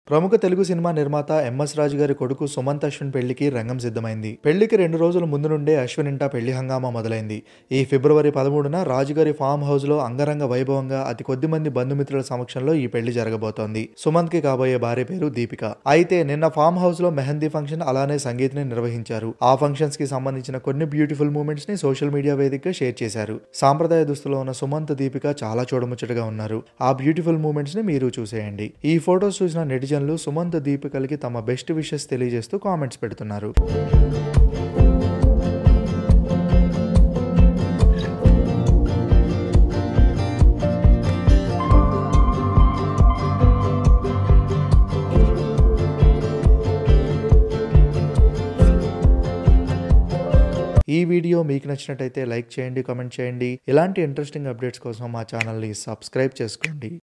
ప్రముఖ తెలుగు సినిమా నిర్మాత M S గారి కొడుకు సుమంత్ అశ్విన్ పెళ్లికి రంగం సిద్ధమైంది పెళ్లికి రెండు రోజుల ముందు నుండే అశ్విన్ ఇంటా పెళ్లి హంగామా మొదలైంది ఈ ఫిబ్రవరి పదమూడున రాజుగారి ఫామ్ హౌస్ లో అంగరంగ వైభవంగా అతి కొద్ది మంది బంధుమిత్రుల సమక్షంలో ఈ పెళ్లి జరగబోతోంది సుమంత్ కి కాబోయే భార్య పేరు దీపిక అయితే నిన్న ఫామ్ హౌస్ లో మెహందీ ఫంక్షన్ అలానే సంగీత్ ని నిర్వహించారు ఆ ఫంక్షన్స్ కి సంబంధించిన కొన్ని బ్యూటిఫుల్ మూమెంట్స్ ని సోషల్ మీడియా వేదికగా షేర్ చేశారు సాంప్రదాయ దుస్తులో ఉన్న సుమంత్ దీపిక చాలా చూడముచ్చటగా ఉన్నారు ఆ బ్యూటిఫుల్ మూమెంట్స్ ని మీరు చూసేయండి ఈ ఫొటోస్ చూసిన నెటిజన్లు సుమంత్ దీపికలకి తమ బెస్ట్ విషెస్ తెలియజేస్తూ కామెంట్స్ పెడుతున్నారు ఈ వీడియో మీకు నచ్చినట్టయితే లైక్ చేయండి కామెంట్ చేయండి ఇలాంటి ఇంట్రెస్టింగ్ అప్డేట్స్ కోసం మా ఛానల్ని సబ్స్క్రైబ్ చేసుకోండి